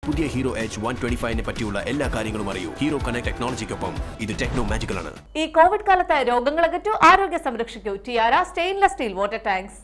പുതിയ Hero H one twenty ഫൈവിനെ പറ്റിയുള്ള എല്ലാ കാര്യങ്ങളും അറിയൂ ഹീറോ കണക്ട് ടെക്നോളജിക്കൊപ്പം ഇത് ടെക്നോ മാജിക്കൽ ആണ് ഈ കോവിഡ് കാലത്ത് രോഗങ്ങൾ അകറ്റൂ ആരോഗ്യ സംരക്ഷിക്കൂ Tiara stainless steel water tanks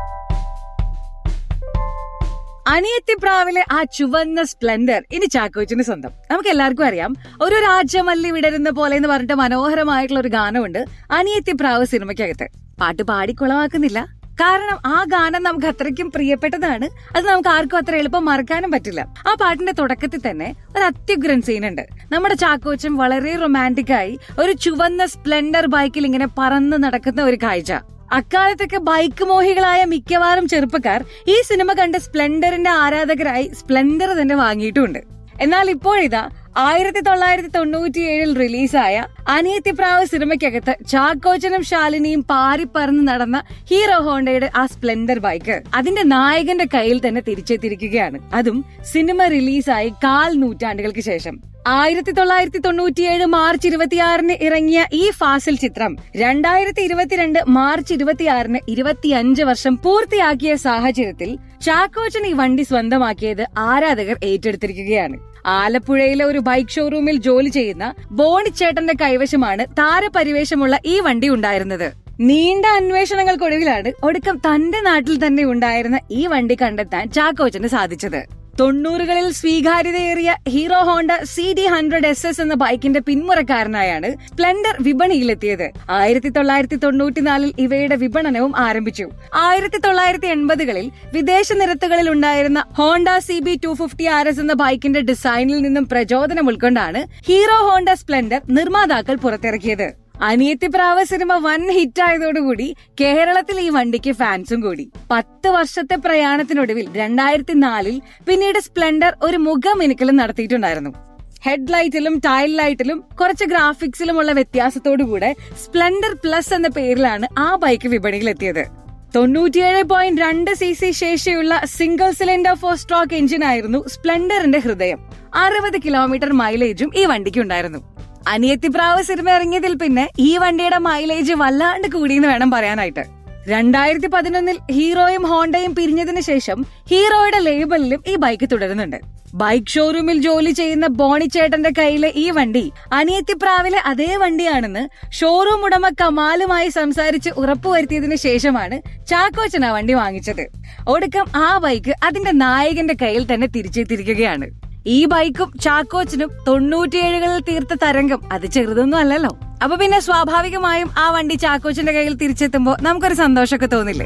അനിയത്തിപ്രാവിലെ ആ ചുവന്ന സ്പ്ലെൻഡർ ഇനി ചാക്കോച്ചിന് സ്വന്തം നമുക്ക് എല്ലാവർക്കും അറിയാം ഒരു രാജ്യമല്ലി വിടരുന്ന പോലെ എന്ന് പറഞ്ഞിട്ട് മനോഹരമായിട്ടുള്ള ഒരു ഗാനമുണ്ട് അനിയത്തിപ്രാവ് സിനിമയ്ക്കകത്ത് പാട്ട് പാടിക്കുളമാക്കുന്നില്ല കാരണം ആ ഗാനം നമുക്ക് അത്രയ്ക്കും പ്രിയപ്പെട്ടതാണ് അത് നമുക്ക് ആർക്കും അത്ര എളുപ്പം മറക്കാനും പറ്റില്ല ആ പാട്ടിന്റെ തുടക്കത്തിൽ തന്നെ ഒരു അത്യുഗ്രൻ സീൻ ഉണ്ട് നമ്മുടെ ചാക്കോച്ചൻ വളരെ റൊമാൻറ്റിക് ആയി ഒരു ചുവന്ന സ്പ്ലെൻഡർ ബൈക്കിൽ ഇങ്ങനെ പറന്ന് നടക്കുന്ന ഒരു കാഴ്ച അക്കാലത്തൊക്കെ ബൈക്ക് മോഹികളായ മിക്കവാറും ചെറുപ്പക്കാർ ഈ സിനിമ കണ്ട് സ്പ്ലെൻഡറിന്റെ ആരാധകരായി സ്പ്ലെൻഡർ തന്നെ വാങ്ങിയിട്ടുമുണ്ട് എന്നാൽ ഇപ്പോഴിതാ ആയിരത്തി തൊള്ളായിരത്തി തൊണ്ണൂറ്റിയേഴിൽ റിലീസായ അനിയത്തിപ്രാവ് സിനിമയ്ക്കകത്ത് ചാക്കോച്ചനും ശാലിനിയും പാറിപ്പറന്ന് നടന്ന ഹീറോ ഹോണ്ടയുടെ ആ സ്പ്ലെൻഡർ ബൈക്ക് അതിന്റെ നായകന്റെ കയ്യിൽ തന്നെ തിരിച്ചെത്തിയിരിക്കുകയാണ് അതും സിനിമ റിലീസായി കാൽ നൂറ്റാണ്ടുകൾക്ക് ശേഷം ആയിരത്തി തൊള്ളായിരത്തി തൊണ്ണൂറ്റിയേഴ് മാർച്ച് ഇരുപത്തിയാറിന് ഇറങ്ങിയ ഈ ഫാസിൽ ചിത്രം രണ്ടായിരത്തി ഇരുപത്തിരണ്ട് മാർച്ച് ഇരുപത്തിയാറിന് ഇരുപത്തിയഞ്ച് വർഷം പൂർത്തിയാക്കിയ സാഹചര്യത്തിൽ ചാക്കോച്ചൻ ഈ വണ്ടി സ്വന്തമാക്കിയത് ആരാധകർ ഏറ്റെടുത്തിരിക്കുകയാണ് ആലപ്പുഴയിലെ ഒരു ബൈക്ക് ഷോറൂമിൽ ജോലി ചെയ്യുന്ന ബോണിച്ചേട്ടന്റെ കൈവശമാണ് താരപരിവേഷമുള്ള ഈ വണ്ടി ഉണ്ടായിരുന്നത് നീണ്ട അന്വേഷണങ്ങൾക്കൊടുവിലാണ് ഒടുക്കം തന്റെ നാട്ടിൽ തന്നെ ഉണ്ടായിരുന്ന ഈ വണ്ടി കണ്ടെത്താൻ ചാക്കോച്ചന് സാധിച്ചത് തൊണ്ണൂറുകളിൽ സ്വീകാര്യതയേറിയ Hero Honda C D hundred S S എന്ന ബൈക്കിന്റെ പിന്മുറക്കാരനായാണ് സ്പ്ലെൻഡർ വിപണിയിലെത്തിയത് ആയിരത്തി തൊള്ളായിരത്തി തൊണ്ണൂറ്റിനാലിൽ ഇവയുടെ വിപണനവും ആരംഭിച്ചു ആയിരത്തി തൊള്ളായിരത്തി എൺപതുകളിൽ വിദേശ നിരത്തുകളിൽ ഉണ്ടായിരുന്ന Honda C B two fifty R S എന്ന ബൈക്കിന്റെ ഡിസൈനിൽ നിന്നും പ്രചോദനം ഉൾക്കൊണ്ടാണ് ഹീറോ ഹോണ്ട സ്പ്ലെൻഡർ നിർമ്മാതാക്കൾ പുറത്തിറക്കിയത് അനിയത്തിപ്രാവ സിനിമ വൻ ഹിറ്റായതോടുകൂടി കേരളത്തിൽ ഈ വണ്ടിക്ക് ഫാൻസും കൂടി പത്ത് വർഷത്തെ പ്രയാണത്തിനൊടുവിൽ രണ്ടായിരത്തി നാലിൽ പിന്നീട് സ്പ്ലെൻഡർ ഒരു മുഖമിനുക്കലും നടത്തിയിട്ടുണ്ടായിരുന്നു ഹെഡ്ലൈറ്റിലും ടൈൽ ലൈറ്റിലും കുറച്ച് ഗ്രാഫിക്സിലുമുള്ള വ്യത്യാസത്തോടുകൂടെ സ്പ്ലെൻഡർ പ്ലസ് എന്ന പേരിലാണ് ആ ബൈക്ക് വിപണിയിലെത്തിയത് തൊണ്ണൂറ്റിയേഴ് പോയിന്റ് രണ്ട് സി സി ശേഷിയുള്ള സിംഗിൾ സിലിണ്ടർ ഫോർ സ്ട്രോക്ക് എഞ്ചിനായിരുന്നു സ്പ്ലെൻഡറിന്റെ ഹൃദയം അറുപത് കിലോമീറ്റർ മൈലേജും ഈ വണ്ടിക്ക് ഉണ്ടായിരുന്നു അനിയത്തിപ്രാവ് സിനിമ ഇറങ്ങിയതിൽ പിന്നെ ഈ വണ്ടിയുടെ മൈലേജ് വല്ലാണ്ട് കൂടിയെന്ന് വേണം പറയാനായിട്ട് രണ്ടായിരത്തി പതിനൊന്നിൽ ഹീറോയും ഹോണ്ടയും പിരിഞ്ഞതിന് ശേഷം ഹീറോയുടെ ലേബലിലും ഈ ബൈക്ക് തുടരുന്നുണ്ട് ബൈക്ക് ഷോറൂമിൽ ജോലി ചെയ്യുന്ന ബോണിച്ചേട്ടന്റെ കയ്യിലെ ഈ വണ്ടി അനിയത്തിപ്രാവിലെ അതേ വണ്ടിയാണെന്ന് ഷോറൂം ഉടമ കമാലുമായി സംസാരിച്ച് ഉറപ്പുവരുത്തിയതിനു ശേഷമാണ് ചാക്കോച്ചൻ ആ വണ്ടി വാങ്ങിച്ചത് ഒടുക്കം ആ ബൈക്ക് അതിന്റെ നായകന്റെ കയ്യിൽ തന്നെ തിരിച്ചെത്തിയിരിക്കുകയാണ് ഈ ബൈക്കും ചാക്കോച്ചനും തൊണ്ണൂറ്റിയേഴുകളിൽ തീർത്ത തരംഗം അത് ചെറുതൊന്നും അല്ലല്ലോ അപ്പൊ പിന്നെ സ്വാഭാവികമായും ആ വണ്ടി ചാക്കോച്ചന്റെ കയ്യിൽ തിരിച്ചെത്തുമ്പോ നമുക്കൊരു സന്തോഷമൊക്കെ തോന്നില്ലേ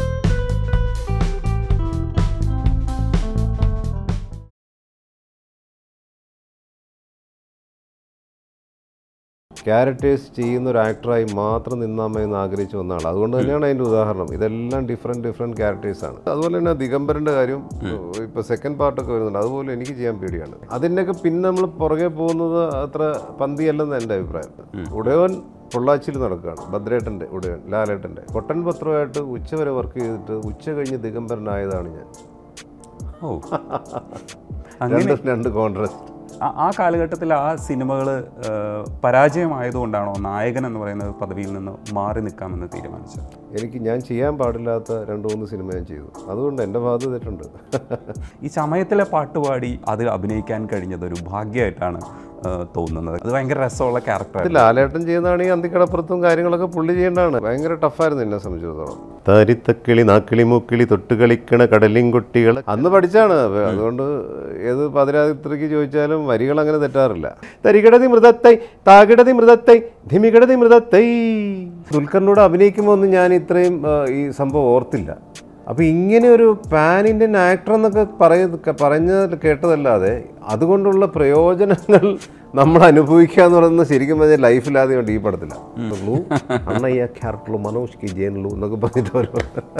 ക്യാരക്ടേഴ്സ് ചെയ്യുന്ന ഒരു ആക്ടറായി മാത്രം നിന്നാൽ മതി എന്ന് ആഗ്രഹിച്ചു വന്ന ആൾ അതുകൊണ്ട് തന്നെയാണ് അതിൻ്റെ ഉദാഹരണം ഇതെല്ലാം ഡിഫറെൻറ്റ് ഡിഫറെൻറ്റ് ക്യാരക്ടേഴ്സാണ് അതുപോലെ തന്നെ ദിഗംബരൻ്റെ കാര്യം ഇപ്പോൾ സെക്കൻഡ് പാർട്ടൊക്കെ വരുന്നുണ്ട് അതുപോലെ എനിക്ക് ചെയ്യാൻ പേടിയാണ് അതിൻ്റെയൊക്കെ പിന്നെ നമ്മൾ പുറകെ പോകുന്നത് അത്ര പന്തിയല്ലെന്ന് എൻ്റെ അഭിപ്രായം ഉടയവൻ പൊള്ളാച്ചിയിൽ നടക്കുകയാണ് ഭദ്രേട്ടൻ്റെ ഉടയവൻ ലാലേട്ടൻ്റെ കൊട്ടൻ പത്രമായിട്ട് ഉച്ച വരെ വർക്ക് ചെയ്തിട്ട് ഉച്ച കഴിഞ്ഞ് ദിഗംബരനായതാണ് ഞാൻ ഓ അങ്ങനെ രണ്ട് രണ്ട് കോൺട്രാസ്റ്റ് ആ- ആ കാലഘട്ടത്തിൽ ആ സിനിമകൾ പരാജയമായതുകൊണ്ടാണോ നായകൻ എന്ന് പറയുന്ന പദവിയിൽ നിന്ന് മാറി നിൽക്കാമെന്ന് തീരുമാനിച്ചത് എനിക്ക് ഞാൻ ചെയ്യാൻ പാടില്ലാത്ത രണ്ട് മൂന്ന് സിനിമ ഞാൻ ചെയ്തു അതുകൊണ്ട് എൻ്റെ ഭാഗത്ത് തെറ്റുണ്ട് ഈ ചമയത്തിലെ പാട്ടുപാടി അത് അഭിനയിക്കാൻ കഴിഞ്ഞത് ഒരു ഭാഗ്യമായിട്ടാണ് ആ, തോന്നുന്നത് അത് ഭയങ്കര രസമുള്ള ഇത് ക്യാരക്ടർ ലാലേട്ടൻ ചെയ്യുന്നതാണ് ഈ അന്തിക്കടപ്പുറത്തും കാര്യങ്ങളൊക്കെ പുള്ളി ചെയ്യേണ്ടതാണ് ഭയങ്കര ടഫായിരുന്നു എന്നെ സംബന്ധിച്ചിടത്തോളം തരിത്തക്കിളി നാക്കിളി മൂക്കിളി തൊട്ട് കളിക്കണ കടലിൻകുട്ടികൾ അന്ന് പഠിച്ചാണ് അതുകൊണ്ട് ഏത് പതിരാത്രിക്ക് ചോദിച്ചാലും വരികൾ അങ്ങനെ തെറ്റാറില്ല തരികിടതി മൃതത്തൈ താകിടതി മൃതത്തൈ ധിമികിടതി മൃതത്തൈ ദുൽഖറിനോട് അഭിനയിക്കുമ്പോൾ ഒന്നും ഞാൻ ഇത്രയും ആ, ഈ സംഭവം ഓർത്തില്ല അപ്പോൾ ഇങ്ങനെ ഒരു പാൻ ഇന്ത്യൻ ആക്ടർ എന്നൊക്കെ പറയ പറഞ്ഞത് കേട്ടതല്ലാതെ അതുകൊണ്ടുള്ള പ്രയോജനങ്ങൾ നമ്മൾ അനുഭവിക്കുക എന്ന് പറയുന്നത് ശരിക്കും പറഞ്ഞാൽ ലൈഫിലാദ്യം ഈ പടത്തില്ല അണ്ണയ്യ ക്യാരക്ടറുള്ളൂ മനോജ് കി ജയനുള്ളൂ എന്നൊക്കെ പറഞ്ഞിട്ട് ഓരോ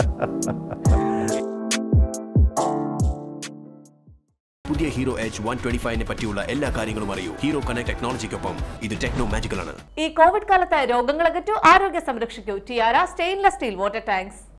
പുതിയ ഹീറോ എച്ച് വൺ ട്വന്റി ഫൈവിനെ പറ്റിയുള്ള എല്ലാ കാര്യങ്ങളും അറിയൂ ഹീറോ കണക്ട് ടെക്നോളജിക്കൊപ്പം ഇത് ടെക്നോ മാജിക്കൽ ആണ് ഈ കോവിഡ് കാലത്ത് രോഗങ്ങൾ അകറ്റൂ ആരോഗ്യ സംരക്ഷിക്കൂ Tiara stainless steel water tanks